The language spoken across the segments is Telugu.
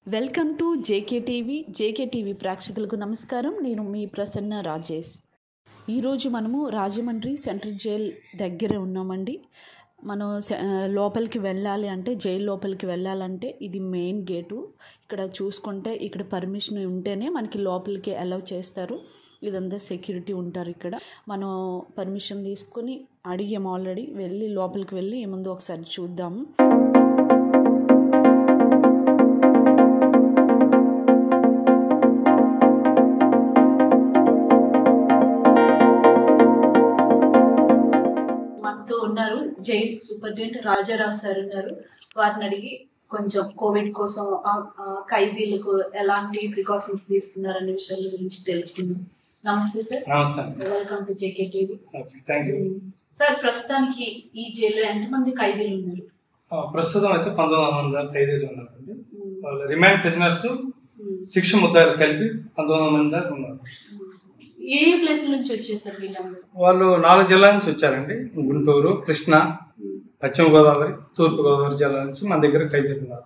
Welcome to JK TV JK TV ప్రేక్షకులకు నమస్కారం నేను మీ ప్రసన్న రాజేష్ ఈరోజు మనము రాజమండ్రి సెంట్రల్ జైల్ దగ్గర ఉన్నామండి మనం సె- ఆ, లోపలికి వెళ్ళాలి అంటే జైలు లోపలికి వెళ్ళాలంటే ఇది మెయిన్ గేటు ఇక్కడ చూసుకుంటే ఇక్కడ పర్మిషన్ ఉంటేనే మనకి లోపలికి అలౌ చేస్తారు ఇదంతా సెక్యూరిటీ ఉంటారు ఇక్కడ మనం పర్మిషన్ తీసుకొని అడిగాము ఆల్రెడీ వెళ్ళి లోపలికి వెళ్ళి ఏముందో ఒకసారి చూద్దాము మనతో ఉన్నారు జైలు సూపరింటెండెంట్ రాజారావు సార్ ఉన్నారు వారిని అడిగి కొంచెం కోవిడ్ కోసం ఆ, ఆ, ఖైదీలకు ఎలాంటి ప్రికాషన్స్ తీసుకున్నారనే విషయాల గురించి తెలుసుకుందాం నమస్తే సార్ నమస్తే welcome to JK TV okay thank you sir ప్రస్తుతానికి ఈ జైల్లో ఎంతమంది ఖైదీలు ఉన్నారు ఆ, ప్రస్తుతం అయితే పంతొమ్మిది వందల మంది ఖైదీలు ఉన్నారండి వాళ్ళ రిమాండ్ ప్రిజనర్స్ శిక్ష ముద్దాయిలు కలిపి పంతొమ్మిది వందల మంది దాకా ఉన్నారు ఏ ప్లేస్ నుంచి వచ్చేసారు వీళ్ళందరూ వాళ్ళు నాలుగు జిల్లాల నుంచి వచ్చారండి గుంటూరు కృష్ణా పశ్చిమ గోదావరి తూర్పు గోదావరి జిల్లా నుంచి మన దగ్గర ఖైదీలు ఉన్నారు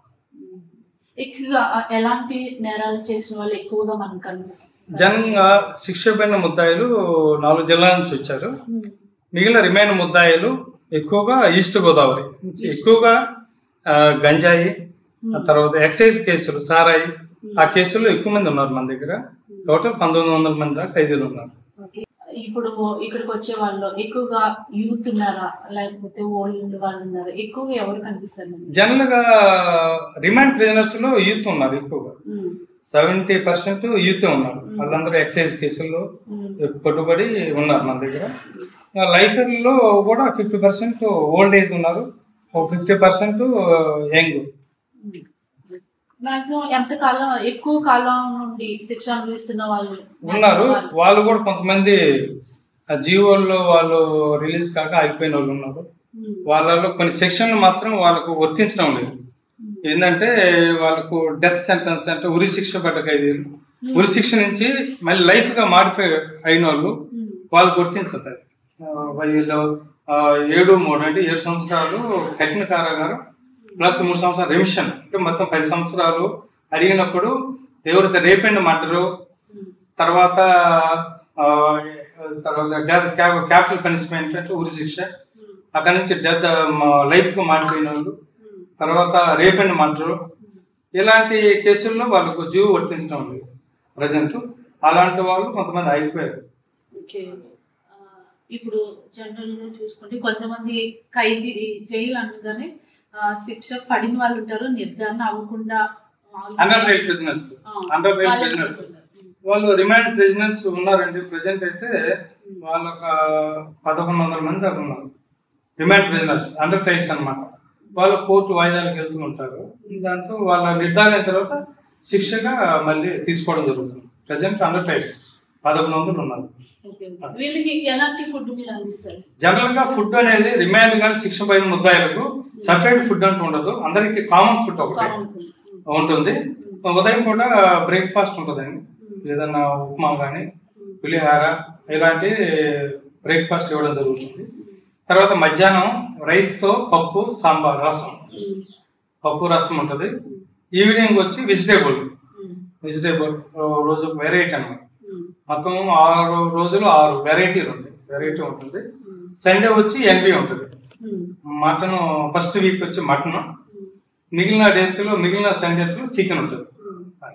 ఎక్కువగా ఆ, ఎలాంటి నేరాలు చేసిన వాళ్ళు ఎక్కువగా మనకు కనిపిస్తుంది జనంగా శిక్ష పడిన ముద్దాయిలు నాలుగు జిల్లాల నుంచి వచ్చారు మిగిలిన రిమైన్ ముద్దాయిలు ఎక్కువగా ఈస్ట్ గోదావరి నుంచి ఎక్కువగా ఆ, గంజాయి ఆ తర్వాత ఎక్సైజ్ కేసులు సారాయి ఆ కేసుల్లో ఎక్కువ మంది ఉన్నారు మన దగ్గర టోటల్ పంతొమ్మిది వందల మంది దాకా ఖైదీలు ఉన్నారు ఓకే. ఇప్పుడు ఇక్కడికి వచ్చే వాళ్ళు ఎక్కువగా యూత్ ఉన్నారా లేకపోతే ఓల్డ్ వాళ్ళు ఉన్నారా ఎక్కువగా ఎవరు కనిపిస్తారు మనకి? జనరల్ గా రిమాండ్ ప్రిజనర్స్ లో యూత్ ఉన్నారు ఎక్కువగా ఉమ్, సెవెంటీ పర్సెంట్ యూత్ ఉన్నారు వాళ్ళందరూ ఎక్సైజ్ కేసుల్లో ఉమ్, పట్టుబడి ఉన్నారు మన దగ్గర లైఫ్ లో కూడా ఫిఫ్టీ పర్సెంట్ ఓల్డ్ ఏజ్ ఉన్నారు ఒక fifty percent young um. Maximum ఎంత కాలం ఎక్కువ కాలం నుండి శిక్ష అనుభవిస్తున్న వాళ్ళు ఉన్నారు వాళ్ళు. వాళ్ళు కూడా కొంతమంది ఆ జీవోల్లో వాళ్ళు రిలీజ్ కాక ఆగిపోయిన వాళ్ళు ఉన్నారు ఉమ్, వాళ్ళలో కొన్ని సెక్షన్లు మాత్రం వాళ్ళకు వర్తించడం లేదు ఏంటంటే వాళ్ళకు డెత్ సెంటెన్స్ అంటే ఉరి శిక్ష పడ్డ ఖైదీలు ఉరి శిక్ష నుంచి మళ్ళీ లైఫ్ గా మాడిఫై అయిన వాళ్ళు ఉమ్, వాళ్ళకు వర్తించదు ఆ, వీళ్ళు ఆ, ఏడు మూడు అంటే ఏడు సంవత్సరాలు కఠిన కారాగారం ప్లస్ మూడు సంవత్సరాలు రెమిషన్ అంటే మొత్తం పది సంవత్సరాలు అడిగినప్పుడు ఎవరైతే రేపెండ్ మర్డరు ఉమ్, తర్వాత ఆ, తర్వాత డెత్ క్యాపిటల్ పనిష్మెంట్ అంటే ఉరి శిక్ష ఉమ్, అక్కడి నుంచి డెత్ లైఫ్ కు మారిపోయిన వాళ్ళు ఉమ్. తర్వాత రేప్ అండ్ మర్డర్ ఇలాంటి కేసుల్లో వాళ్ళకు జీవ వర్తించడం లేదు ప్రజెంట్ అలాంటి వాళ్ళు కొంతమంది ఆగిపోయారు ఓకే ఆ, ఇప్పుడు జనరల్ గా చూసుకుంటే కొంతమంది ఖైదీ జైలు అనగానే ఆ, శిక్ష పడిన వాళ్ళు ఉంటారు నిర్ధారణ అవ్వకుండా అండర్ ట్రయల్ ప్రిజనర్స్ ఆ, అండర్ ట్రయల్ వాళ్ళే ప్రిజనర్స్ ఉంటున్నారు. వాళ్ళు రిమాండ్ ప్రిజనర్స్ ఉన్నారండి ప్రజెంట్ అయితే వాళ్ళ ఒక పదకొండు వందల మంది దాకా ఉన్నారు రిమాండ్ ప్రిజనర్స్ అండర్ ట్రయల్స్ అన్నమాట వాళ్ళు కోర్టు వాయిదాలకు వెళ్తూ ఉంటారు దాంతో వాళ్ళ నిర్ధారణ అయిన తర్వాత శిక్షగా మళ్ళీ తీసుకోవడం జరుగుతుంది ప్రజెంట్ అండర్ ట్రయల్స్ పదకొండు వందలు ఉన్నారు ఓకే, ఓకే. వీళ్ళకి ఎలాంటి ఫుడ్ మీరు అందిస్తారు జనరల్ గా ఫుడ్ అనేది రిమాండ్ కానీ శిక్ష పైన ముద్దాయిలకు సపరేట్ ఫుడ్ అంటూ ఉండదు అందరికి కామన్ ఫుడ్ ఒకటి కామన్ ఫుడ్. ఉంటుంది ఉదయం కూడా బ్రేక్ఫాస్ట్ ఉంటుందండి ఏదన్నా ఉప్మా కానీ పులిహార ఇలాంటి బ్రేక్ఫాస్ట్ ఇవ్వడం జరుగుతుంది తర్వాత మధ్యాహ్నం రైస్ తో పప్పు సాంబార్ రసం ఉమ్, పప్పు రసం ఉంటుంది ఈవినింగ్ వచ్చి వెజిటేబుల్ ఉమ్, వెజిటేబుల్ రోజు వెరైటీ అన్నమాట ఉమ్, మొత్తం ఆరు రోజులు ఆరు వెరైటీలు ఉంటాయి వెరైటీ ఉంటుంది ఉమ్, సండే వచ్చి ఎన్వి ఉంటుంది ఉమ్, మటన్ ఫస్ట్ వీక్ వచ్చి మటన్ మిగిలిన డేస్ లో మిగిలిన సండేస్ లో చికెన్ ఉంటుంది ఉమ్.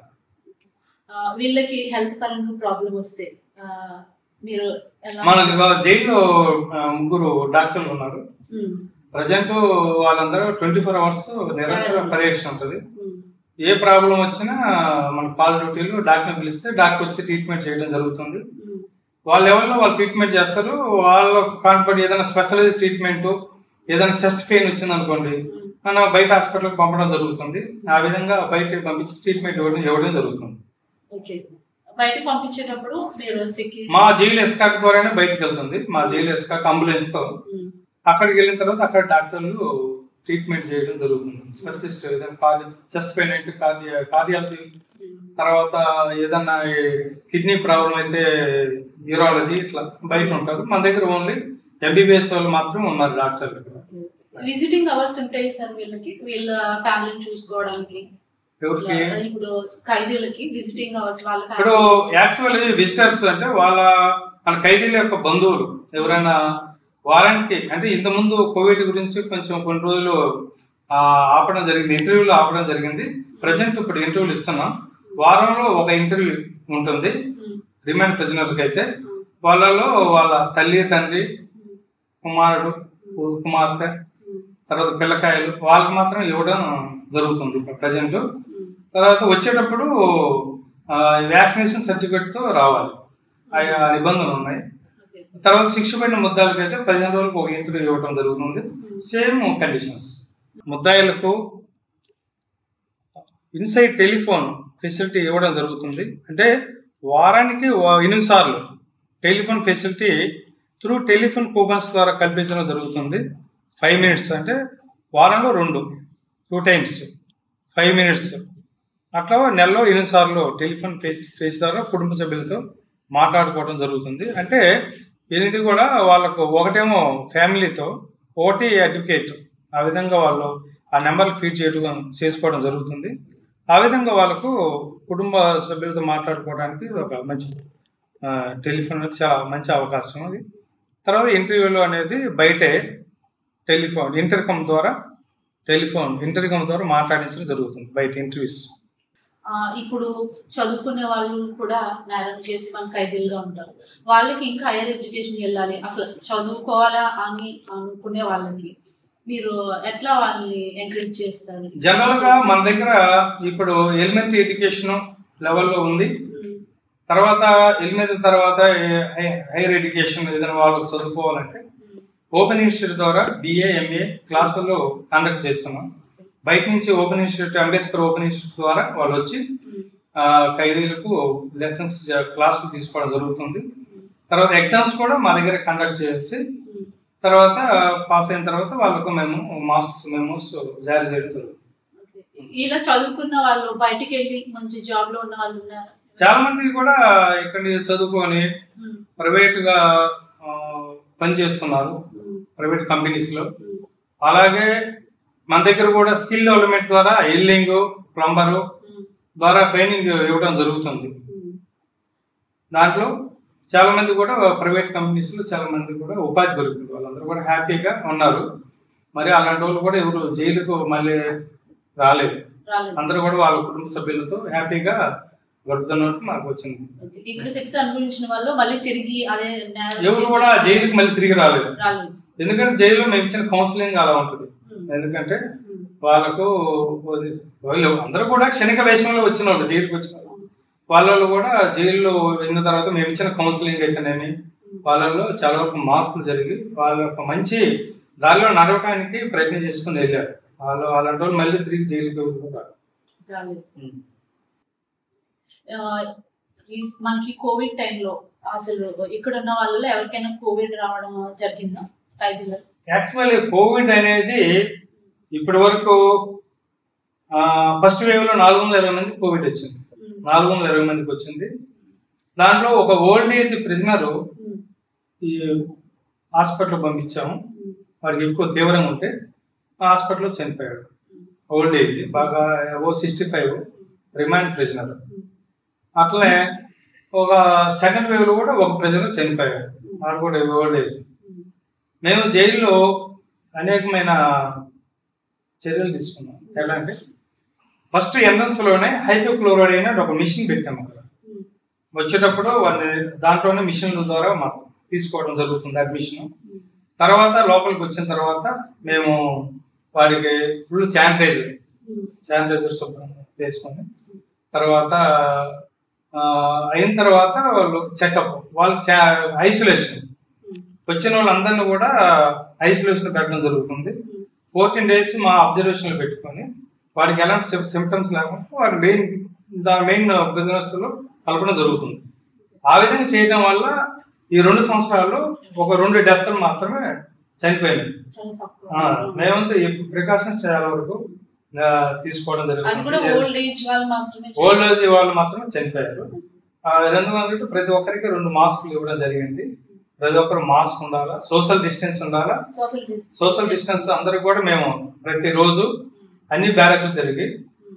ఆ, వీళ్ళకి హెల్త్ పరంగా ప్రాబ్లం వస్తే ఆ, మీరు ఎలా మనకి ఇవాళ జైల్లో ఆ, ముగ్గురు డాక్టర్లు ఉన్నారు ఉమ్, ప్రజెంట్ వాళ్ళందరూ ట్వంటీ ఫోర్ అవర్స్ నిరంతర పర్యవేక్షణ ఉంటుంది ఉమ్, ఏ ప్రాబ్లం వచ్చినా మన పాల్ డ్యూటీలో డాక్టర్ పిలిస్తే డాక్టర్ వచ్చి ట్రీట్మెంట్ చేయడం జరుగుతుంది ఉమ్, వాళ్ళ లెవెల్లో వాళ్ళు ట్రీట్మెంట్ చేస్తారు వాళ్ళ కాన్పడి ఏదైనా స్పెషలైజ్ ట్రీట్మెంట్ ఏదైనా చెస్ట్ పెయిన్ వచ్చింది అనుకోండి మన బయట హాస్పిటల్కి పంపడం జరుగుతుంది ఆ విధంగా బయట పంపించి ట్రీట్మెంట్ ఇవ్వడం ఇవ్వడం జరుగుతుంది ఓకే బయటకు పంపించేటప్పుడు మీరు సెక్యూరిటీ మా జైలు ఎస్కాక్ ద్వారానే బయటకు వెళ్తుంది మా జైలు ఎస్కాక్ అంబులెన్స్ తో అక్కడికి వెళ్ళిన తర్వాత అక్కడ డాక్టర్లు ట్రీట్మెంట్ చేయడం జరుగుతుంది స్పెషలిస్ట్ ఏదైనా కార్డి చెస్ట్ పెయిన్ అంటే కార్డి కార్డియాలజీ తర్వాత ఏదన్నా కిడ్నీ ప్రాబ్లం అయితే యూరాలజీ ఇట్లా బయట ఉంటారు మన దగ్గర ఓన్లీ ఎంబీబీఎస్ వాళ్ళు మాత్రమే ఉన్నారు డాక్టర్లు ఇక్కడ విజిటింగ్ అవర్స్ ఉంటాయి సార్ వీళ్ళకి వీళ్ళ ఫ్యామిలీని చూసుకోవడానికి ఎవరికి ఇప్పుడు ఖైదీలకి విజిటింగ్ అవర్స్ వాళ్ళ ఇప్పుడు యాక్చువల్ విజిటర్స్ అంటే వాళ్ళ మన ఖైదీల యొక్క బంధువులు ఎవరైనా వారానికి అంటే ఇంతకుముందు కోవిడ్ గురించి కొంచెం కొన్ని రోజులు ఆ, ఆపడం జరిగింది ఇంటర్వ్యూలు ఆపడం జరిగింది ప్రజెంట్ ఇప్పుడు ఇంటర్వ్యూలు ఇస్తున్నాం వారంలో ఒక ఇంటర్వ్యూ ఉంటుంది రిమాండ్ ప్రిజనర్కి అయితే వాళ్ళలో వాళ్ళ తల్లి తండ్రి కుమారుడు కుమార్తె తర్వాత పిల్లకాయలు వాళ్ళకి మాత్రం ఇవ్వడం జరుగుతుంది ఇప్పుడు ప్రజెంట్ తర్వాత వచ్చేటప్పుడు వ్యాక్సినేషన్ సర్టిఫికేట్తో రావాలి ఆ నిబంధనలు ఉన్నాయి తర్వాత శిక్ష పడిన ముద్దాలకు అయితే పదిహేను రోజులకు ఒక ఇంటర్వ్యూ ఇవ్వడం జరుగుతుంది సేమ్ కండిషన్స్ ముద్దాయిలకు ఇన్సైడ్ టెలిఫోన్ ఫెసిలిటీ ఇవ్వడం జరుగుతుంది అంటే వారానికి వా- ఎనిమిది సార్లు telephone facility through telephone coupons ద్వారా కల్పించడం జరుగుతుంది ఫైవ్ మినిట్స్ అంటే వారంలో రెండు టూ టైమ్స్ ఫైవ్ మినిట్స్ అట్లా నెలలో ఎనిమిది సార్లు టెలిఫోన్ ఫేస్ ఫేస్ ద్వారా కుటుంబ సభ్యులతో మాట్లాడుకోవడం జరుగుతుంది అంటే ఎనిమిది కూడా వాళ్ళకు ఒకటేమో ఫ్యామిలీతో ఒకటి అడ్వకేట్ ఆ విధంగా వాళ్ళు ఆ నెంబర్కి ఫీడ్ చేయడం చేసుకోవడం జరుగుతుంది ఆ విధంగా వాళ్ళకు కుటుంబ సభ్యులతో మాట్లాడుకోవడానికి ఇది ఒక మంచి ఆ, టెలిఫోన్ అనేది చాలా మంచి అవకాశం అది తర్వాత ఇంటర్వ్యూలో అనేది బయటే టెలిఫోన్ ఇంటర్కమ్ ద్వారా టెలిఫోన్ ఇంటర్కమ్ ద్వారా మాట్లాడించడం జరుగుతుంది బయట ఇంటర్వ్యూస్ ఆ, ఇప్పుడు చదువుకునే వాళ్ళు కూడా నేరం చేసి మన ఖైదీలుగా ఉంటారు వాళ్ళకి ఇంకా హైయర్ ఎడ్యుకేషన్ వెళ్ళాలి అసలు చదువుకోవాలా అని అనుకునే వాళ్ళకి మీరు ఎట్లా వాళ్ళని ఎంకరేజ్ చేస్తారు జనరల్ గా మన దగ్గర ఇప్పుడు ఎలిమెంటరీ ఎడ్యుకేషన్ లెవెల్లో ఉంది ఉమ్, తర్వాత ఎలిమెంటరీ తర్వాత హై- హైయర్ ఎడ్యుకేషన్ ఏదైనా వాళ్ళకి చదువుకోవాలంటే ఉమ్, ఓపెన్ ఇన్స్టిట్యూట్ ద్వారా బిఏ ఎంఏ క్లాసుల్లో కండక్ట్ చేస్తున్నాం బయట నుంచి open institute Ambedkar open institute ద్వారా వాళ్ళు వచ్చి ఉమ్, ఆ, ఖైదీలకు లెసన్స్ క్లాసులు తీసుకోవడం జరుగుతుంది తర్వాత ఎగ్జామ్స్ కూడా మా దగ్గర కండక్ట్ చేసి ఉమ్. తర్వాత పాస్ అయిన తర్వాత వాళ్ళకు మేము మార్క్స్ మెమోస్ జారీ చేయడం జరుగుతుంది ఇలా చదువుకున్న వాళ్ళు బయటికి వెళ్ళి మంచి జాబ్ లో ఉన్న వాళ్ళు ఉన్నారు చాలా మంది కూడా ఇక్కడ చదువుకొని ప్రైవేట్ గా ఆ, పనిచేస్తున్నారు ప్రైవేట్ కంపెనీస్ లో అలాగే మన దగ్గర కూడా స్కిల్ డెవలప్మెంట్ ద్వారా ఎల్లింగ్ ప్లంబరు ద్వారా ట్రైనింగ్ ఇవ్వడం జరుగుతుంది దాంట్లో చాలా మంది కూడా ప్రైవేట్ కంపెనీస్ లో చాలా మంది కూడా ఉపాధి దొరుకుతుంది వాళ్ళందరూ కూడా హ్యాపీగా ఉన్నారు మరి అలాంటి వాళ్ళు కూడా ఎవరు జైలుకు మళ్ళీ రాలేదు రాలేదు అందరూ కూడా వాళ్ళ కుటుంబ సభ్యులతో హ్యాపీగా గడుపుతున్నట్టు మాకు వచ్చింది ఓకే. ఇక్కడ శిక్ష అనుభవించిన వాళ్ళు మళ్ళీ తిరిగి అదే నేరం ఎవరు చేసి కూడా జైలుకి మళ్ళీ తిరిగి రాలేదు రాలేదు ఎందుకంటే జైల్లో మేము ఇచ్చిన కౌన్సిలింగ్ అలా ఉంటుంది ఉమ్. ఎందుకంటే ఉమ్. వాళ్ళకు వాళ్ళు అందరూ కూడా క్షణిక వేషంలో వచ్చిన వాళ్ళు జైలుకి వచ్చిన వాళ్ళు వాళ్ళలో కూడా జైల్లో వెళ్ళిన తర్వాత మేము ఇచ్చిన కౌన్సిలింగ్ అయితేనేమి వాళ్ళలో చాలా వరకు మార్పులు జరిగి వాళ్ళ యొక్క మంచి దారిలో నడవడానికి ప్రయత్నం చేసుకుని వెళ్ళారు వాళ్ళు అలాంటి వాళ్ళు మళ్ళీ తిరిగి జైలుకి వెళ్తున్నారు రాలేదు ఆ, ఈ- మనకి కోవిడ్ టైంలో అసలు ఇక్కడ ఉన్న వాళ్ళలో ఎవరికైనా కోవిడ్ రావడం జరిగిందా ఖైదీలో యాక్చువల్లీ కోవిడ్ అనేది ఇప్పటి వరకు ఫస్ట్ వేవ్ లో నాలుగు వందల ఇరవై మంది కోవిడ్ వచ్చింది నాలుగు వందల ఇరవై మందికి వచ్చింది దాంట్లో ఒక ఓల్డ్ ఏజ్ ప్రిజనర్ ఈ హాస్పిటల్ పంపించాము వాడికి ఎక్కువ తీవ్రంగా ఉంటే ఆ హాస్పిటల్లో చనిపోయాడు ఓల్డ్ ఏజ్ బాగా ఓ సిక్స్టీ ఫైవ్ రిమాండ్ ప్రిజనర్ అట్లనే ఒక సెకండ్ వేవ్ లో కూడా ఒక ప్రిజనర్ చనిపోయాడు వాడు కూడా ఓల్డ్ ఏజ్ మేము జైల్లో అనేకమైన చర్యలు తీసుకున్నాం ఎలా అంటే ఫస్ట్ ఎంట్రన్స్ లోనే హైపోక్లోరైడ్ అయిన ఒక మిషన్ పెట్టాము అక్కడ వచ్చేటప్పుడు వాళ్ళని దాంట్లోనే మిషన్ల ద్వారా మాకు తీసుకోవడం జరుగుతుంది అడ్మిషన్ తర్వాత లోపలికి వచ్చిన తర్వాత మేము వాడికి ఫుల్ శానిటైజర్ శానిటైజర్ శుభ్రం చేసుకొని తర్వాత ఆ, అయిన తర్వాత వాళ్ళు చెకప్ వాళ్ళకి ఐసోలేషన్ వచ్చిన వాళ్ళందరినీ కూడా ఐసోలేషన్ పెట్టడం జరుగుతుంది ఫోర్టీన్ డేస్ మా అబ్జర్వేషన్ లో పెట్టుకొని వాడికి ఎలాంటి సిమ్టమ్స్ లేకుండా వాడి మెయిన్ దాని మెయిన్ బిజినెస్ లో కలపడం జరుగుతుంది ఆ విధంగా చేయడం వల్ల ఈ రెండు సంవత్సరాల్లో ఒక రెండు డెత్లు మాత్రమే చనిపోయినాయి చాలా తక్కువ ఆ, మేమంతా ఈ ప్రికాషన్స్ చాలా వరకు ఆ, తీసుకోవడం అది కూడా జరుగుతుంది ఓల్డ్ ఏజ్ వాళ్ళు మాత్రమే ఓల్డ్ ఏజ్ వాళ్ళు మాత్రమే చనిపోయారు ఆ, ఎందుకంటే ప్రతి ఒక్కరికి రెండు మాస్కులు ఇవ్వడం జరిగింది ప్రతి ఒక్కరు మాస్క్ ఉండాలా సోషల్ డిస్టెన్స్ ఉండాలా సోషల్ సోషల్ డిస్టెన్స్ అందరికి కూడా మేము ప్రతిరోజు అన్ని బ్యారక్లు తిరిగి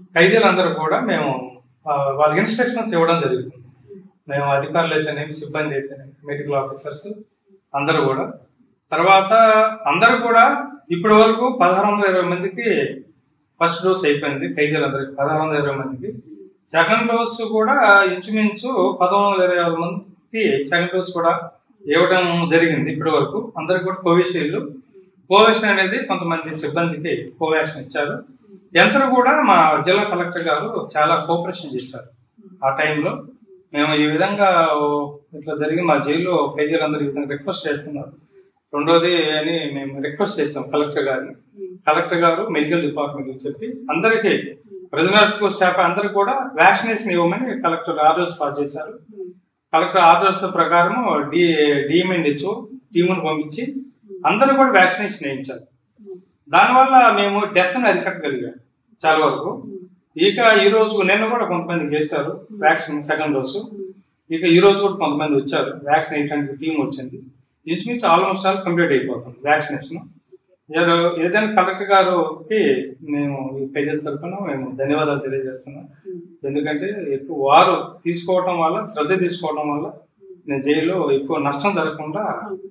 ఖైదీలందరూ కూడా మేము ఆ, వాళ్ళకి ఇన్స్ట్రక్షన్స్ ఇవ్వడం జరుగుతుంది మేము అధికారులు అయితేనేమి సిబ్బంది అయితేనేమి మెడికల్ ఆఫీసర్స్ అందరూ కూడా తర్వాత అందరూ కూడా ఇప్పటి వరకు పదహారు వందల ఇరవై మందికి ఫస్ట్ డోస్ అయిపోయింది ఖైదీలందరికి పదహారు వందల ఇరవై మందికి సెకండ్ డోస్ కూడా ఇంచుమించు పదహారు వందల ఇరవై ఆరు మందికి సెకండ్ డోస్ కూడా ఇవ్వడం జరిగింది ఇప్పటి వరకు అందరికి కూడా కోవిషీల్డ్ కోవాక్సిన్ అనేది కొంతమంది సిబ్బందికి కోవాక్సిన్ ఇచ్చారు యంత్రం కూడా మా జిల్లా కలెక్టర్ గారు చాలా కోఆపరేషన్ చేశారు ఆ టైంలో మేము ఈ విధంగా ఓ ఇట్లా జరిగి మా జైల్లో ఖైదీలందరూ ఈ విధంగా రిక్వెస్ట్ చేస్తున్నారు రెండోది అని మేము రిక్వెస్ట్ చేసాం కలెక్టర్ గారిని కలెక్టర్ గారు మెడికల్ డిపార్ట్మెంట్ చెప్పి అందరికీ ప్రిజనర్స్ స్టాఫ్ అందరికి కూడా వ్యాక్సినేషన్ ఇవ్వమని కలెక్టర్ ఆర్డర్స్ పాస్ చేశారు కలెక్టర్ ఆర్డర్స్ ప్రకారం డి డిఎంఎన్హెచ్ఓ టీమును పంపించి అందరూ కూడా వ్యాక్సినేషన్ వేయించారు దానివల్ల మేము డెత్ని అరికట్టగలిగాం చాలా వరకు ఇక ఈ రోజు నిన్న కూడా కొంతమంది వేశారు వ్యాక్సిన్ సెకండ్ డోసు ఇక ఈ రోజు కూడా కొంతమంది వచ్చారు వ్యాక్సిన్ వేయడానికి టీం వచ్చింది ఇంచుమించు ఆల్మోస్ట్ ఆల్ కంప్లీట్ అయిపోతుంది వ్యాక్సినేషన్ ఏదో- ఏదైనా కలెక్టర్ గారికి మేము ఈ ప్రజల తరఫున మేము ధన్యవాదాలు తెలియజేస్తున్నాం ఎందుకంటే ఎక్కువ వారు తీసుకోవటం వల్ల శ్రద్ధ తీసుకోవడం వల్ల నేను జైల్లో ఎక్కువ నష్టం జరగకుండా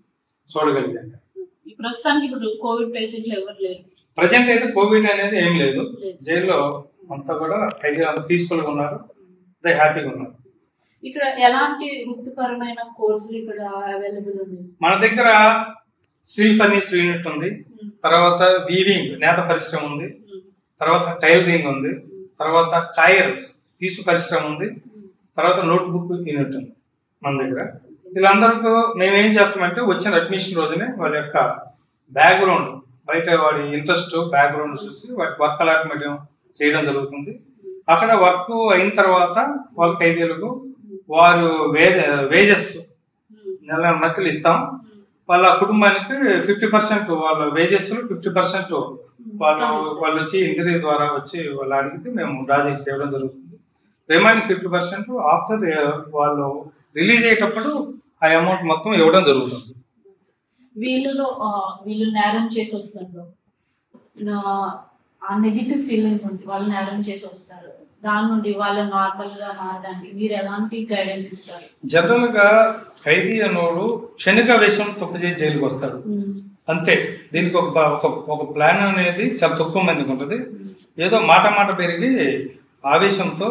చూడగలిగాను ఈ ప్రస్తుతానికి ఇప్పుడు కోవిడ్ పేషెంట్లు ఎవరు లేరు ప్రజెంట్ అయితే కోవిడ్ అనేది ఏం లేదు లేదు. జైల్లో అంతా కూడా ఖైదీ పీస్ఫుల్ గా ఉన్నారు అదే హ్యాపీగా ఉన్నారు ఇక్కడ ఎలాంటి వృత్తిపరమైన కోర్సులు ఇక్కడ అవైలబుల్ ఉంది మన దగ్గర స్టీల్ ఫర్నిచర్ యూనిట్ ఉంది తర్వాత వీవింగ్ నేత పరిశ్రమ ఉంది తర్వాత టైలరింగ్ ఉంది తర్వాత టైర్ పీసు పరిశ్రమ ఉంది తర్వాత నోట్బుక్ యూనిట్ ఉంది మన దగ్గర వీళ్ళందరికీ మేము ఏం చేస్తామంటే వచ్చిన అడ్మిషన్ రోజునే వాళ్ళ యొక్క బ్యాక్గ్రౌండ్ బయట వాడి ఇంట్రెస్ట్ బ్యాక్గ్రౌండ్ చూసి వాటి వర్క్ అలాట్మెంట్ చేయడం జరుగుతుంది అక్కడ వర్క్ అయిన తర్వాత వాళ్ళ ఖైదీలకు వారు వేజ వేజెస్ నెల మధ్యలో ఇస్తాం వాళ్ళ కుటుంబానికి ఫిఫ్టీ పర్సెంట్ వాళ్ళ వేజెస్ ఫిఫ్టీ పర్సెంట్ వాళ్ళు వాళ్ళు వచ్చి ఇంటర్వ్యూ ద్వారా వచ్చి వాళ్ళు అడిగితే మేము డ్రా చేసి ఇవ్వడం జరుగుతుంది రిమైనింగ్ ఫిఫ్టీ పర్సెంట్ ఆఫ్టర్ వాళ్ళు రిలీజ్ అయ్యేటప్పుడు ఆ అమౌంట్ మొత్తం ఇవ్వడం జరుగుతుంది వీళ్ళలో ఆ, వీళ్ళు నేరం చేసి వస్తారు నా- ఆ నెగిటివ్ ఫీలింగ్ నుండి వాళ్ళు నేరం చేసి వస్తారు దాని నుండి వాళ్ళు నార్మల్ గా మారడానికి మీరు ఎలాంటి గైడెన్స్ ఇస్తారు జనరల్ గా ఖైదీ అన్నోడు క్షణిక వేషం తప్పు చేసి జైలుకి వస్తాడు అంతే దీనికి ఒక బ- ఒక ఒక ప్లాన్ అనేది చాలా తక్కువ మందికి ఉంటుంది ఏదో మాట మాట పెరిగి ఆవేశంతో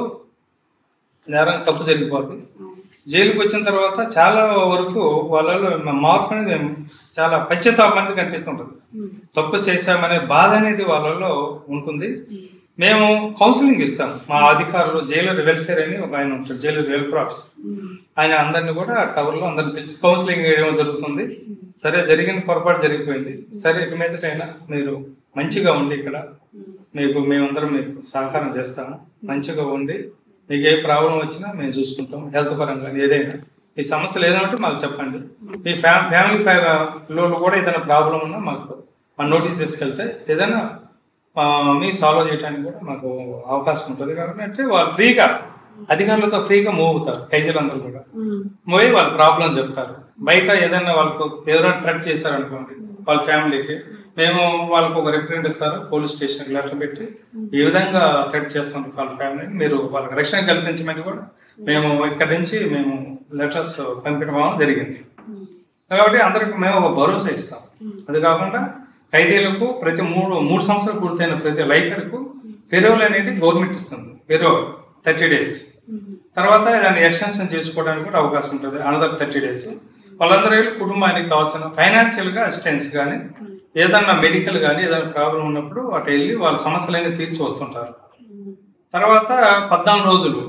నేరం తప్పు జరిగిపోతుంది జైలుకి వచ్చిన తర్వాత చాలా వరకు వాళ్ళలో మార్పు అనేది చాలా పశ్చాత్తాపం అనేది కనిపిస్తుంటుంది తప్పు చేశామనే బాధ అనేది వాళ్ళలో ఉంటుంది మేము కౌన్సిలింగ్ ఇస్తాం మా అధికారులు జైలర్ వెల్ఫేర్ అని ఒక ఆయన ఉంటాడు జైలర్ వెల్ఫేర్ ఆఫీసర్ ఆయన అందరిని కూడా టవర్లో అందరిని పిలిచి కౌన్సిలింగ్ వేయడం జరుగుతుంది సరే జరిగిన పొరపాటు జరిగిపోయింది సరే ఇక మీదటైనా మీరు మంచిగా ఉండి ఇక్కడ మీకు మేమందరం మీకు సహకారం చేస్తాము మంచిగా ఉండి మీకు ఏ ప్రాబ్లం వచ్చినా మేము చూసుకుంటాం హెల్త్ పరంగా ఏదైనా ఈ సమస్యలు ఏదైనా ఉంటే మాకు చెప్పండి మీ ఫ్యా ఫ్యామిలీ లో కూడా ఏదైనా ప్రాబ్లం ఉన్నా మాకు మా నోటీస్ తీసుకెళ్తే ఏదైనా ఆ, మీ సాల్వ్ చేయడానికి కూడా మాకు అవకాశం ఉంటుంది కాబట్టి అంటే వాళ్ళు ఫ్రీగా అధికారులతో ఫ్రీగా మూవ్ అవుతారు ఖైదీలందరూ కూడా మూవ్ అయ్యి వాళ్ళ ప్రాబ్లం చెప్తారు బయట ఏదైనా వాళ్ళకు ఏదైనా థ్రెట్ చేశారనుకోండి వాళ్ళ ఫ్యామిలీకి మేము వాళ్ళకు ఒక రిప్రజెంట్ ఇస్తారు పోలీస్ స్టేషన్కి లెటర్ పెట్టి ఈ విధంగా థ్రెట్ చేస్తాం వాళ్ళ ఫ్యామిలీని మీరు వాళ్ళకి రక్షణ కల్పించమని కూడా మేము ఇక్కడి నుంచి మేము లెటర్స్ పంపించడం జరిగింది కాబట్టి అందరికి మేము ఒక భరోసా ఇస్తాం అది కాకుండా ఖైదీలకు ప్రతి మూడు మూడు సంవత్సరాలు పూర్తయిన ప్రతి లైఫర్కు పెరోల్ అనేది గవర్నమెంట్ ఇస్తుంది పెరోల్ థర్టీ డేస్ తర్వాత దాన్ని ఎక్స్టెన్షన్ చేసుకోవడానికి కూడా అవకాశం ఉంటుంది అనదర్ థర్టీ డేస్ వాళ్ళందరూ వెళ్ళి కుటుంబానికి కావాల్సిన ఫైనాన్షియల్ గా అసిస్టెన్స్ కానీ ఏదన్నా మెడికల్ కానీ ఏదైనా ప్రాబ్లం ఉన్నప్పుడు అటు వెళ్ళి వాళ్ళ సమస్యలన్నీ తీర్చి వస్తుంటారు తర్వాత పద్నాలుగు రోజులు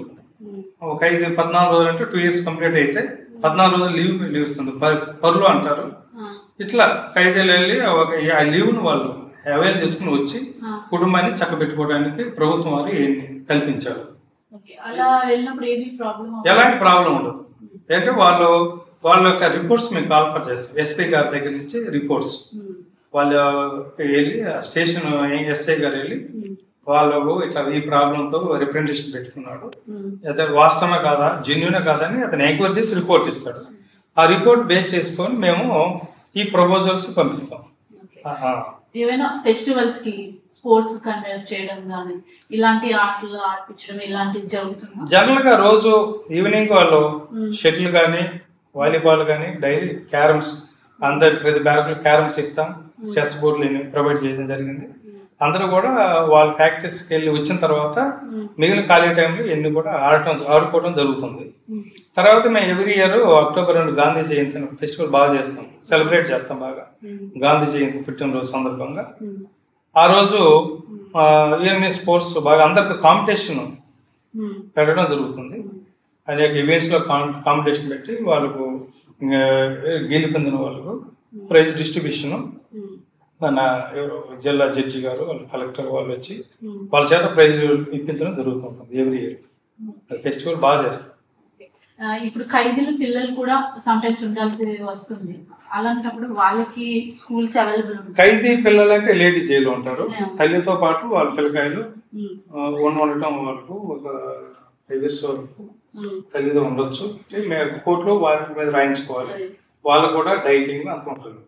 ఒక ఐదు పద్నాలుగు రోజులు అంటే టూ ఇయర్స్ కంప్లీట్ అయితే పద్నాలుగు రోజులు లీవ్ లీవ్ ఇస్తుంది ప- పరులు అంటారు ఇట్లా ఖైదీలు వెళ్ళి ఒక ఆ లీవ్ను వాళ్ళు అవైల్ చేసుకుని వచ్చి కుటుంబాన్ని చక్కబెట్టుకోవడానికి ప్రభుత్వం వారు ఈ- కల్పించారు ఓకే అలా వెళ్ళినప్పుడు ఏది ప్రాబ్లం ఎలాంటి ప్రాబ్లం ఉండదు అంటే వాళ్ళు వాళ్ళ యొక్క రిపోర్ట్స్ మేము కాల్ఫర్ చేస్తాం ఎస్పీ గారి దగ్గర నుంచి రిపోర్ట్స్ వాళ్ళు వెళ్ళి స్టేషన్ ఎస్ఐ గారు వెళ్ళి వాళ్ళకు ఇట్లా ఈ ప్రాబ్లంతో రిప్రజెంటేషన్ పెట్టుకున్నాడు అదే వాస్తవమే కాదా జెన్యునే కాదా అని అతను ఎంక్వైరీ చేసి రిపోర్ట్ ఇస్తాడు ఆ రిపోర్ట్ బేస్ చేసుకొని మేము ఈ ప్రపోజల్స్ పంపిస్తాం ఆహా. ఏవైనా ఫెస్టివల్స్ కి స్పోర్ట్స్ కండక్ట్ చేయడం కానీ ఇలాంటి ఆటలు ఆడిపించడం ఇలాంటివి జరుగుతుందా జనరల్ గా రోజు ఈవినింగ్ వాళ్ళు మ్మ్. షటిల్ కానీ వాలీబాల్ కానీ డైలీ క్యారమ్స్ అందరి ప్రతి బ్యారక్ క్యారమ్స్ ఇస్తాం చెస్ బోర్డులు ప్రొవైడ్ చేయడం జరిగింది అందరూ కూడా వాళ్ళ ఫ్యాక్టరీస్కి వెళ్ళి వచ్చిన తర్వాత మిగిలిన ఖాళీ టైంలో ఎన్ని కూడా ఆడటం ఆడుకోవడం జరుగుతుంది తర్వాత మేము ఎవ్రీ ఇయర్ అక్టోబర్ రెండు గాంధీ జయంతి అని ఫెస్టివల్ బాగా చేస్తాం సెలబ్రేట్ చేస్తాం బాగా గాంధీ జయంతి పుట్టినరోజు సందర్భంగా ఆ రోజు ఈఎంఏ స్పోర్ట్స్ బాగా అందరితో కాంపిటీషన్ పెట్టడం జరుగుతుంది అనేక ఈవెంట్స్లో కాంపిటీషన్ పెట్టి వాళ్ళకు ఆ, గెలుపు పొందిన వాళ్ళకు ప్రైజ్ డిస్ట్రిబ్యూషన్ మన ఎవరు జిల్లా జడ్జి గారు వాళ్ళ కలెక్టర్ వాళ్ళు వచ్చి వాళ్ళ చేత ప్రైజ్ ఇప్పించడం జరుగుతుంటుంది ఎవ్రీ ఇయర్ ఫెస్టివల్ బాగా చేస్తాం ఆ, ఇప్పుడు ఖైదీలు పిల్లలు కూడా సమ్ టైమ్స్ ఉండాల్సి వస్తుంది అలాంటప్పుడు వాళ్ళకి స్కూల్స్ అవైలబుల్ ఉంటాయి ఖైదీ పిల్లలు అంటే లేడీ జైలు ఉంటారు Yeah. తల్లితో పాటు వాళ్ళ పిల్లకాయలు ఆ, ఉండ- ఉండటం వాళ్ళకు ఒక ఫైవ్ ఇయర్స్ వరకు తల్లితో ఉండొచ్చు అంటే మేము కోర్టులో వారి మీద రాయించుకోవాలి వాళ్ళకు కూడా డైటింగ్ అంత ఉంటుంది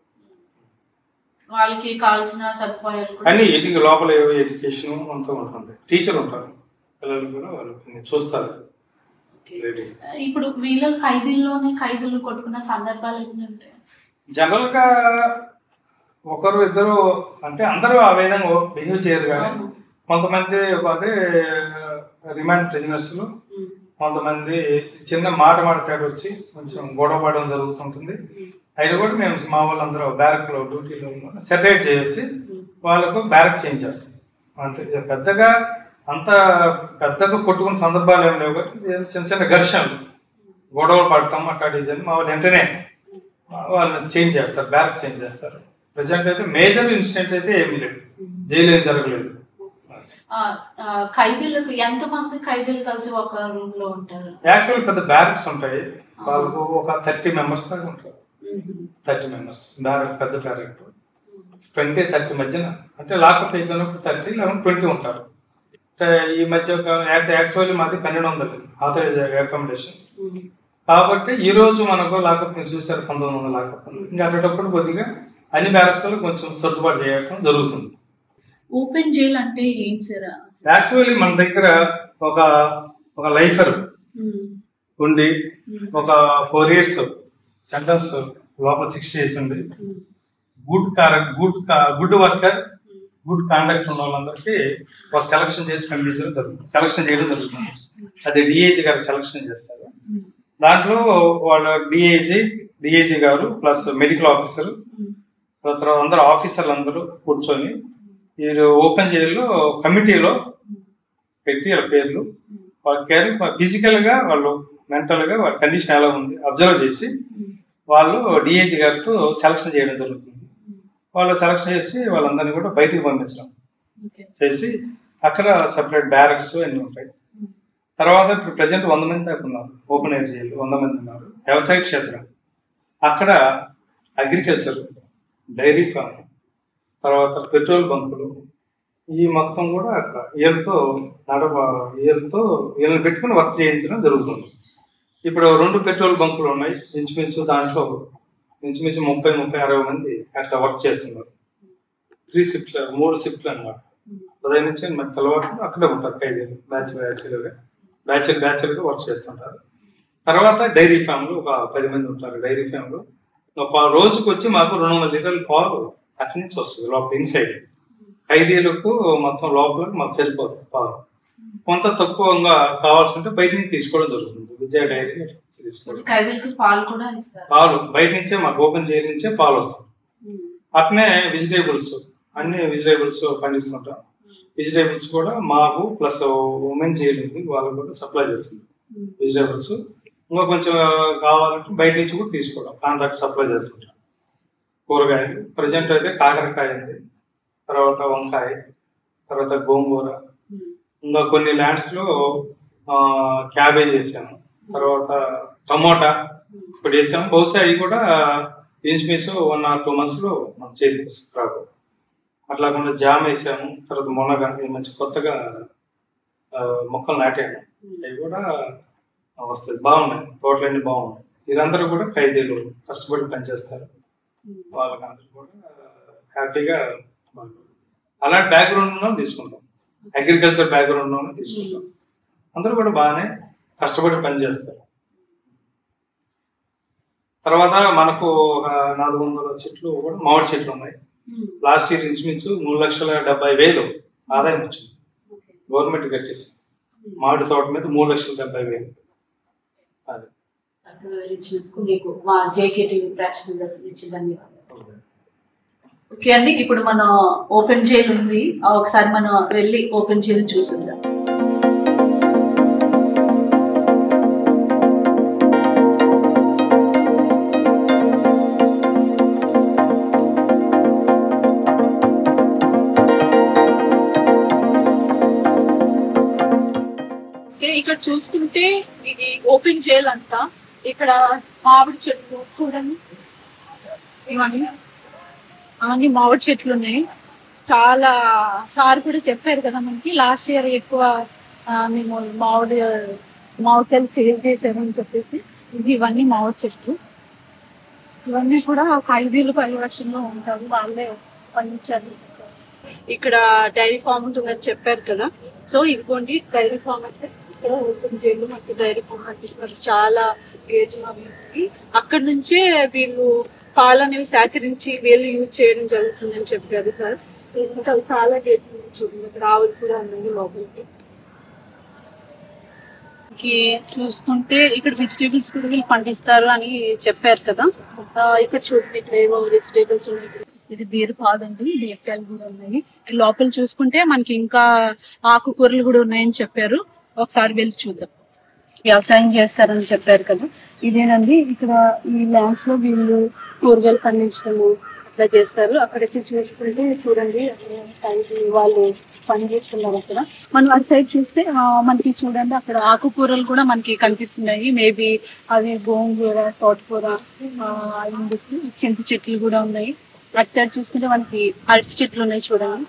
వాళ్ళకి కావాల్సిన సదుపాయాలు కూడా కానీ ఎటు లోపల ఎడ్యుకేషన్ అంతా ఉంటుంది టీచర్ ఉంటారు పిల్లలు కూడా వాళ్ళు కొన్ని చూస్తారు లేడీ ఇప్పుడు వీళ్ళ ఖైదీల్లోనే ఖైదీలు కొట్టుకున్న సందర్భాలు ఏమైనా ఉంటాయి జనరల్ గా ఒకరు ఇద్దరు అంటే అందరూ ఆ విధంగా బిహేవ్ చేయరు కానీ కొంతమంది అదే రిమాండ్ ప్రిజనర్స్ కొంతమంది చిన్న మాట మాట్లాడి వచ్చి కొంచెం గొడవ పడడం జరుగుతుంటుంది అయినా కూడా మేము మా వాళ్ళందరూ బ్యారక్ లో డ్యూటీలో సెటరేట్ చేసి వాళ్ళకు బ్యారక్ చేంజ్ చేస్తాం అంతే ఇక పెద్దగా అంత పెద్దగా కొట్టుకున్న సందర్భాలు ఏమి లేవు కానీ ఏదో చిన్న చిన్న ఘర్షణలు గొడవలు పడటం అట్లాంటివి జరిగి మా వాళ్ళు వెంటనే వాళ్ళని చేంజ్ చేస్తారు బ్యారక్ చేంజ్ చేస్తారు ప్రజెంట్ అయితే మేజర్ ఇన్సిడెంట్ అయితే ఏమీ లేదు జైలు ఏం జరగలేదు ఆ, ఆ, ఖైదీలకు ఎంత మంది ఖైదీలు కలిసి ఒక రూమ్ లో ఉంటారు యాక్చువల్ పెద్ద బ్యారక్స్ ఉంటాయి వాళ్ళకు ఒక థర్టీ మెంబర్స్ దాకా ఉంటారు థర్టీ మెంబర్స్ బ్యారక్ పెద్ద బ్యారక్ ట్వంటీ థర్టీ మధ్యన అంటే లాకప్ అయిపోయినప్పుడు థర్టీ లేకపోతే ట్వంటీ ఉంటారు అంటే ఈ మధ్య ఒక యాక్చువల్లీ మాది పన్నెండు వందలు ఆథరైజ్ అకామిడేషన్ కాబట్టి ఈ రోజు మనకు లాకప్ మీరు చూసారు పంతొమ్మిది వందల లాకప్ ఉంది. ఇంకా అప్పటికప్పుడు కొద్దిగా అన్ని బ్యారక్స్ లో కొంచెం సర్దుబాటు చేయడం జరుగుతుంది ఓపెన్ జైల్ అంటే ఏంటి సార్ యాక్చువల్లీ మన దగ్గర ఒక ఒక లైఫర్ ఉండి ఒక ఫోర్ ఇయర్స్ సెంటెన్స్ లోపల సిక్స్ ఇయర్స్ ఉంది good car good good worker good conduct ఉన్న వాళ్ళందరికీ ఒక సెలక్షన్ చేసి పంపించడం జరుగుతుంది సెలక్షన్ చేయడం జరుగుతుంది అది డిఏజీ గారు సెలక్షన్ చేస్తారు దాంట్లో వాళ్ళ డిఏజీ డిఏజీ గారు ప్లస్ మెడికల్ ఆఫీసర్ తర్వాత అందరు ఆఫీసర్లు అందరూ కూర్చొని వీరు ఓపెన్ జైల్లో కమిటీలో పెట్టి వాళ్ళ పేర్లు వాళ్ళ కేర్ ఫిజికల్ గా వాళ్ళు మెంటల్ గా వాళ్ళ కండిషన్ ఎలా ఉంది అబ్జర్వ్ చేసి వాళ్ళు డిఏజీ గారితో సెలక్షన్ చేయడం జరుగుతుంది వాళ్ళు సెలక్షన్ చేసి వాళ్ళందరినీ కూడా బయటికి పంపించడం చేసి అక్కడ సపరేట్ బ్యారక్స్ అన్ని ఉంటాయి తర్వాత ఇప్పుడు ప్రజెంట్ వంద మంది దాకా ఉన్నారు ఓపెన్ ఎయిర్ జైలు వంద మంది ఉన్నారు వ్యవసాయ క్షేత్రం అక్కడ అగ్రికల్చర్ డైరీ ఫామ్ తర్వాత పెట్రోల్ బంకులు ఈ మొత్తం కూడా అక్కడ వీళ్ళతో నడవ వీళ్ళతో వీళ్ళని పెట్టుకుని వర్క్ చేయించడం జరుగుతుంది ఇప్పుడు రెండు పెట్రోల్ బంకులు ఉన్నాయి ఇంచుమించు దాంట్లో ఇంచుమించు ముప్పై ముప్పై అరవై మంది అట్లా వర్క్ చేస్తున్నారు త్రీ షిఫ్ట్లు మూడు షిఫ్ట్లు అన్నమాట ఉదయం నుంచి మరి తెల్లవారు అక్కడే ఉంటారు ఖైదీలు బ్యాచ్ బ్యాచ్లుగా బ్యాచ్ బ్యాచ్లుగా వర్క్ చేస్తుంటారు తర్వాత డైరీ ఫామ్లు ఒక పది మంది ఉంటారు డైరీ ఫామ్లు ఒక రోజుకు వచ్చి మాకు రెండు వందల లీటర్ల పాలు అక్కడి నుంచి వస్తుంది లోపల ఇన్సైడ్ ఖైదీలకు మొత్తం లోపల మాకు సరిపోతుంది పాలు కొంత తక్కువగా కావాల్సి ఉంటే బయట నుంచి తీసుకోవడం జరుగుతుంది విజయ డైరీ తీసుకోవడం ఖైదీలకు పాలు కూడా ఇస్తారు పాలు బయట నుంచే మాకు ఓపెన్ జైలు నుంచే పాలు వస్తాయి అట్నే వెజిటేబుల్స్ అన్ని వెజిటేబుల్స్ పండిస్తుంటాం వెజిటేబుల్స్ కూడా మాకు ప్లస్ ఉమెన్ జైలు ఉంది వాళ్ళకు కూడా సప్లై చేస్తుంది వెజిటేబుల్స్ ఇంకా కొంచెం కావాలంటే బయట నుంచి కూడా తీసుకోవడం కాంట్రాక్ట్ సప్లై చేస్తుంటాం కూరగాయలు ప్రజెంట్ అయితే కాకరకాయ ఉంది తర్వాత వంకాయ తర్వాత గోంగూర ఇంకా కొన్ని ల్యాండ్స్ లో క్యాబేజ్ వేసాము తర్వాత టమోటా ఇప్పుడు వేసాము బహుశా అవి కూడా ఇంచుమించు వన్ ఆర్ టూ మంత్స్ లో మన చేతికి వస్తుంది క్రాప్ అట్లా కాకుండా జామ్ వేసాము తర్వాత మునగ ఇవి మంచి కొత్తగా ఆ, మొక్కలు నాటాము అవి కూడా వస్తాయి బాగున్నాయి తోటలన్నీ బాగున్నాయి వీరందరూ కూడా ఖైదీలు కష్టపడి పనిచేస్తారు వాళ్ళకి అందరూ కూడా హ్యాపీగా అలాంటి బ్యాక్గ్రౌండ్ ఉన్న తీసుకుంటాం అగ్రికల్చర్ బ్యాక్గ్రౌండ్ ఉన్న తీసుకుంటాం అందరూ కూడా బాగానే కష్టపడి పని చేస్తారు తర్వాత మనకు ఒక నాలుగు వందల చెట్లు కూడా మామిడి చెట్లు ఉన్నాయి లాస్ట్ ఇయర్ ఇంచుమించు మూడు లక్షల డెబ్బై వేలు ఆదాయం వచ్చింది గవర్నమెంట్ కట్టేసి మామిడి తోట మీద మూడు లక్షల డెబ్బై వేలు అది చక్కగా వివరించినందుకు మీకు మా జేకేటీవీ ప్రేక్షకుల నుంచి ధన్యవాదాలు ఓకే అండి ఇప్పుడు మనం ఓపెన్ జైల్ ఉంది ఆ ఒకసారి మనం వెళ్ళి ఓపెన్ జైల్ చూసుకుందాం ఓకే, ఇక్కడ చూసుకుంటే ఇది ఓపెన్ జైల్ అంట ఇక్కడ మామిడి చెట్లు చూడండి ఇవన్నీ అవన్నీ మామిడి చెట్లు ఉన్నాయి చాలా సార్ కూడా చెప్పారు కదా మనకి లాస్ట్ ఇయర్ ఎక్కువ ఆ, మేము మామిడి మామిడికాయలు సేల్ చేసామని చెప్పేసి ఇది ఇవన్నీ మామిడి చెట్లు ఇవన్నీ కూడా ఖైదీలు పరిరక్షణలో ఉంటారు వాళ్ళే పండించారు ఇక్కడ డైరీ ఫామ్ ఉంటుందని చెప్పారు కదా సో ఇదిగోండి డైరీ ఫామ్ అంటే ఇక్కడ ఓపెన్ జైలు మనకి డైరీ ఫామ్ కనిపిస్తున్నారు చాలా గేట్లు అవి ఉన్నాయి. అక్కడ నుంచే వీళ్ళు పాలు అనేవి సేకరించి వీళ్ళు యూజ్ చేయడం జరుగుతుందని చెప్పారు సార్ ఇంకా చాలా గేట్లు ఉన్నాయి చూడండి ఇక్కడ ఆవులు కూడా ఉన్నాయి లోపలికి మనకి చూసుకుంటే ఇక్కడ వెజిటేబుల్స్ కూడా వీళ్ళు పండిస్తారు అని చెప్పారు కదా ఆ, ఇక్కడ చూడండి ఇక్కడ ఏవో వెజిటేబుల్స్ ఉన్నాయి ఇది బీరు కాదండి బీరకాయలు కూడా ఉన్నాయి లోపల చూసుకుంటే మనకి ఇంకా ఆకుకూరలు కూడా ఉన్నాయని చెప్పారు ఒకసారి వెళ్ళి చూద్దాం వ్యవసాయం చేస్తారని చెప్పారు కదా ఇదేనండి ఇక్కడ ఈ ల్యాండ్స్ లో వీళ్ళు కూరగాయలు పండించడము అట్లా చేస్తారు అక్కడైతే చూసుకుంటే చూడండి అక్కడ సైడ్ వాళ్ళు పని చేస్తున్నారు అక్కడ మనం అటు సైడ్ చూస్తే ఆ, మనకి చూడండి అక్కడ ఆకుకూరలు కూడా మనకి కనిపిస్తున్నాయి మేబీ అవి గోంగూర తోటకూర ఆ, అవి ఉండొచ్చు. చింత చెట్లు కూడా ఉన్నాయి అటు సైడ్ చూసుకుంటే మనకి అరటి చెట్లు ఉన్నాయి చూడండి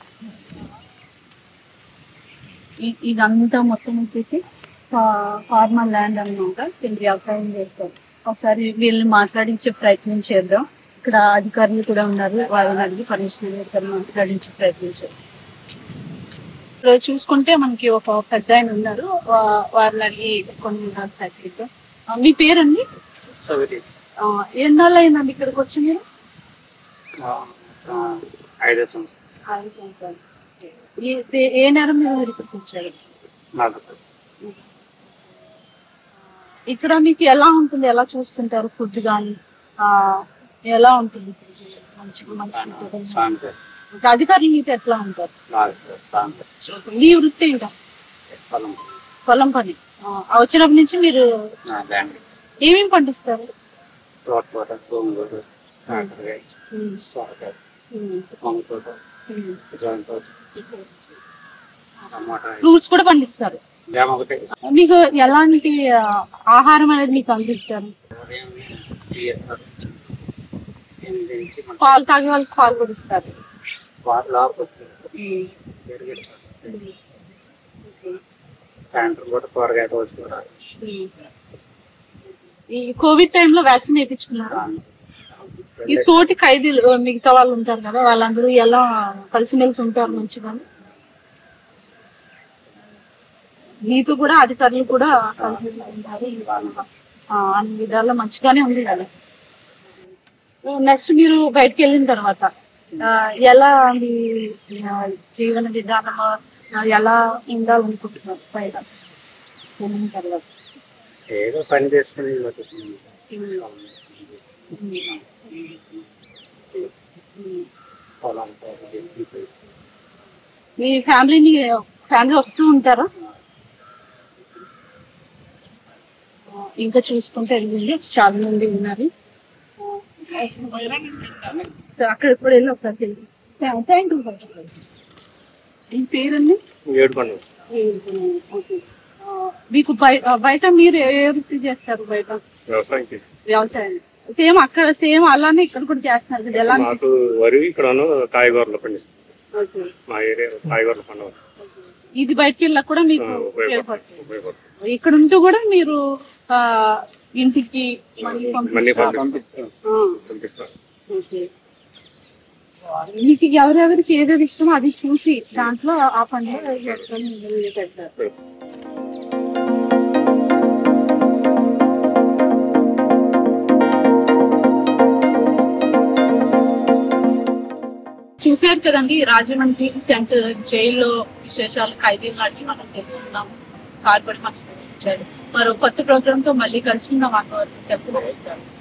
ఇ- ఇదంతా మొత్తం వచ్చేసి ఫార్మర్ ల్యాండ్ అన్నమాట వీళ్ళు వ్యవసాయం చేస్తారు ఒకసారి వీళ్ళని మాట్లాడించే ప్రయత్నం చేద్దాం ఇక్కడ అధికారులు కూడా ఉన్నారు వాళ్ళని అడిగి పర్మిషన్ అడిగి మాట్లాడించే ప్రయత్నించారు ఇక్కడ చూసుకుంటే మనకి ఒక పెద్ద ఆయన ఉన్నారు వా- వారిని అడిగి కొన్ని ఉన్నారు సైకిల్ మీ పేరండి సవితి ఆ, ఎన్నాళ్ళు అయిందండి ఇక్కడికి వచ్చి మీరు ఐదో సంవత్సరం ఐదు సంవత్సరాలు ఏ- ఏ- ఏ నేరం మీద మీరు ఇక్కడికి వచ్చారు నాకు ఇక్కడ మీకు ఎలా ఉంటుంది ఎలా చూసుకుంటారు ఫుడ్ కానీ ఆ, ఎలా ఉంటుంది మంచిగా మంచిగా సాంత ఇంకా అధికారులు మీతో ఎట్లా ఉంటారు నాకు సాంత మీ వృత్తి ఇంకా పొలం పొలం పని ఆ, ఆ వచ్చినప్పటి నుంచి మీరు నా ల్యాండ్ ఏమేమి పండిస్తారు తోటకూర గోంగూర కాకరకాయ ఉమ్, సొరకాయ ఉమ్, వంగతోట ఉమ్. జామ తోట టమాటా ఫ్రూట్స్ కూడా పండిస్తారు జామ ఒకటి మీకు ఎలాంటి ఆ, ఆహారం అనేది మీకు అందిస్తారు ఉదయం టీ ఇస్తారు. ఎనిమిది నుంచి మన పాలు తాగే వాళ్ళకి పాలు కూడా ఇస్తారు వాటర్ లోపలికి వస్తుంది ఉమ్, పెరిగిస్తారు ఉమ్. సాయంత్రం కూడా కూరగాయ రోజు కూడా ఈ కోవిడ్ టైంలో వ్యాక్సిన్ వేయించుకున్నారు ఈ తోటి ఖైదీలు ఆ, మిగతా వాళ్ళు ఉంటారు కదా వాళ్ళందరూ ఎలా కలిసిమెలిసి ఉంటారు మంచిగా నీకు కూడా అధికారులు కూడా కలిసిమెలిసి ఉంటారు ఆ, అన్ని విధాల్లో మంచిగానే ఉంది కదా నెక్స్ట్ మీరు బయటకు వెళ్ళిన తర్వాత ఆ, ఎలా మీ ఆ, జీవన విధానం ఆ, ఎలా ఉండాలనుకుంటున్నారు బయట వెళ్ళిన తర్వాత ఏదో పని చేసుకుని బతుకుతుంది. పొలం తోట చేసుకుంటూ మీ ఫ్యామిలీని ఫ్యామిలీ వస్తూ ఉంటారా ఇంకా చూసుకుంటే వెళ్ళింది చాలా మంది ఉన్నారు సో అక్కడ కూడా వెళ్ళి ఒకసారి థ్యాంక్ యూ మీ పేరండి ఏడు పండుగ ఓకే. ఆ, మీకు బయ- ఆ, బయట మీరు ఏ ఏ వృత్తి చేస్తారు బయట వ్యవసాయం వ్యవసాయం సేమ్ అక్కడ సేమ్ అలానే ఇక్కడ కూడా చేస్తున్నారు కదా ఎలా మాకు వరి ఇక్కడను కాయగూరలు పండిస్తాం ఓకే. మా ఏరియా కాయగూరలు పండుగ ఇది బయటకు వెళ్ళా కూడా మీకు ఉపయోగపడుతుంది ఉపయోగపడుతుంది ఇక్కడ ఉంటూ కూడా మీరు ఆ ఇంటికి మనీ మనీ పంపించాలి పంపిస్తాం ఆ, పంపిస్తాం ఓకే. మీకు ఎవరెవరికి ఏదేది ఇష్టమో అది చూసి దాంట్లో ఆ పండుగ పెట్టుకొని ముందు పెడతారు చూశారు కదండి రాజమండ్రి సెంటర్ జైల్లో విశేషాలు ఖైదీలు నాటి మనం తెలుసుకున్నాము సార్ కూడా మనకు ఇచ్చారు మరో కొత్త ప్రోగ్రామ్ తో మళ్ళీ కలుసుకుందాం అంతవరకు సెలవు నమస్కారం